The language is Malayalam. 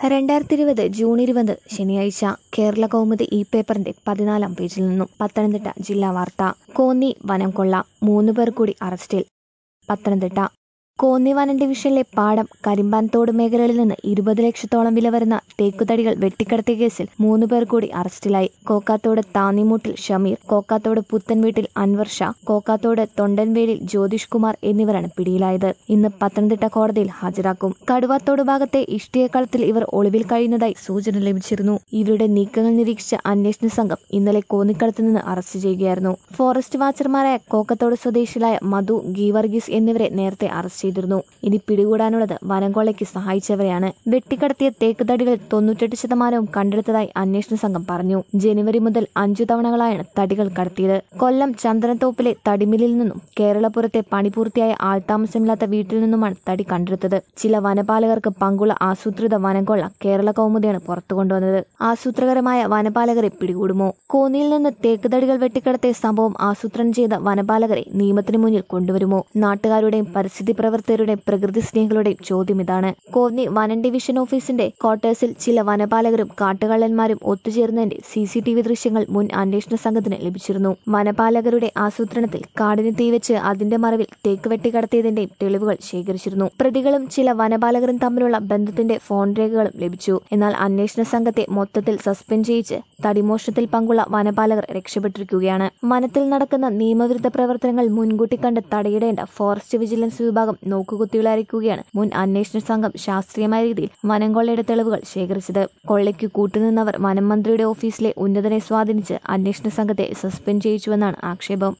രണ്ടായിരത്തി ഇരുപത് ജൂൺ ഇരുപത് ശനിയാഴ്ച കേരള കൗമുദി ഈ പേപ്പറിന്റെ പതിനാലാം പേജിൽ നിന്നും പത്തനംതിട്ട ജില്ലാ വാർത്ത കോന്നി വനം കൊള്ള മൂന്ന് പേർ കൂടി അറസ്റ്റിൽ പത്തനംതിട്ട കോന്നി വനം ഡിവിഷനിലെ പാടം കരിമ്പാൻതോട് മേഖലകളിൽ നിന്ന് ഇരുപത് ലക്ഷത്തോളം വില വരുന്ന തേക്കുതടികൾ വെട്ടിക്കടത്തിയ കേസിൽ മൂന്ന് പേർ കൂടി അറസ്റ്റിലായി കോക്കാത്തോട് താന്നിമൂട്ടിൽ ഷമീർ കോക്കാത്തോട് പുത്തൻവീട്ടിൽ അൻവർ ഷാ കോക്കാത്തോട് തൊണ്ടൻവേലിൽ ജ്യോതിഷ് കുമാർ എന്നിവരാണ് പിടിയിലായത് ഇന്ന് പത്തനംതിട്ട കോടതിയിൽ ഹാജരാക്കും കടുവാത്തോട് ഭാഗത്തെ ഇഷ്ടിയക്കളത്തിൽ ഇവർ ഒളിവിൽ കഴിയുന്നതായി സൂചന ലഭിച്ചിരുന്നു ഇവരുടെ നീക്കങ്ങൾ നിരീക്ഷിച്ച അന്വേഷണ സംഘം ഇന്നലെ കോന്നിക്കളത്ത് നിന്ന് അറസ്റ്റ് ചെയ്യുകയായിരുന്നു ഫോറസ്റ്റ് വാച്ചർമാരായ കോക്കത്തോട് സ്വദേശികളായ മധു ഗീവർഗീസ് എന്നിവരെ നേരത്തെ അറസ്റ്റ് ചെയ്തിരുന്നു ഇനി പിടികൂടാനുള്ളത് വനംകൊള്ളയ്ക്ക് സഹായിച്ചവരെയാണ് വെട്ടിക്കടത്തിയ തേക്ക് തടികൾ തൊണ്ണൂറ്റെട്ട് ശതമാനവും കണ്ടെടുത്തതായി അന്വേഷണ സംഘം പറഞ്ഞു ജനുവരി മുതൽ അഞ്ചു തവണകളായാണ് തടികൾ കടത്തിയത് കൊല്ലം ചന്ദനത്തോപ്പിലെ തടിമില്ലിൽ നിന്നും കേരളപുരത്തെ പണി പൂർത്തിയായ ആൾതാമസമില്ലാത്ത വീട്ടിൽ നിന്നുമാണ് തടി കണ്ടെടുത്തത് ചില വനപാലകർക്ക് പങ്കുള്ള ആസൂത്രിത വനംകൊള്ള കേരള കൗമുദിയാണ് പുറത്തു കൊണ്ടുവന്നത് ആസൂത്രകരമായ വനപാലകരെ പിടികൂടുമോ കോന്നിയിൽ നിന്ന് തേക്ക് തടികൾ വെട്ടിക്കടത്തിയ സംഭവം ആസൂത്രണം ചെയ്ത വനപാലകരെ നിയമത്തിന് മുന്നിൽ കൊണ്ടുവരുമോ നാട്ടുകാരുടെയും പരിസ്ഥിതി പ്രവർത്തകരുടെയും പ്രകൃതി സ്നേഹികളുടെയും ചോദ്യം ഇതാണ് കോന്നി വനം ഡിവിഷൻ ഓഫീസിന്റെ ക്വാർട്ടേഴ്സിൽ ചില വനപാലകരും കാട്ടുകള്ളന്മാരും ഒത്തുചേർന്നതിന്റെ സി സി ടി വി ദൃശ്യങ്ങൾ മുൻ അന്വേഷണ സംഘത്തിന് ലഭിച്ചിരുന്നു വനപാലകരുടെ ആസൂത്രണത്തിൽ കാടിന് തീവെച്ച് അതിന്റെ മറവിൽ തേക്ക് വെട്ടിക്കടത്തിയതിന്റെയും തെളിവുകൾ ശേഖരിച്ചിരുന്നു പ്രതികളും ചില വനപാലകരും തമ്മിലുള്ള ബന്ധത്തിന്റെ ഫോൺ രേഖകളും ലഭിച്ചു എന്നാൽ അന്വേഷണ സംഘത്തെ മൊത്തത്തിൽ സസ്പെൻഡ് ചെയ്യിച്ച് തടിമോഷണത്തിൽ പങ്കുള്ള വനപാലകർ രക്ഷപ്പെട്ടിരിക്കുകയാണ് വനത്തിൽ നടക്കുന്ന നിയമവിരുദ്ധ പ്രവർത്തനങ്ങൾ മുൻകൂട്ടി കണ്ട് തടയിടേണ്ട ഫോറസ്റ്റ് വിജിലൻസ് വിഭാഗം നോക്കുകുത്തികളായിരിക്കുകയാണ് മുൻ അന്വേഷണ സംഘം ശാസ്ത്രീയമായ രീതിയിൽ വനം കൊള്ളയുടെ തെളിവുകൾ ശേഖരിച്ചത് കൊള്ളയ്ക്ക് കൂട്ടുനിന്നവർ വനം മന്ത്രിയുടെ ഓഫീസിലെ ഉന്നതനെ സ്വാധീനിച്ച് അന്വേഷണ സംഘത്തെ സസ്പെൻഡ് ചെയ്യിച്ചുവെന്നാണ് ആക്ഷേപം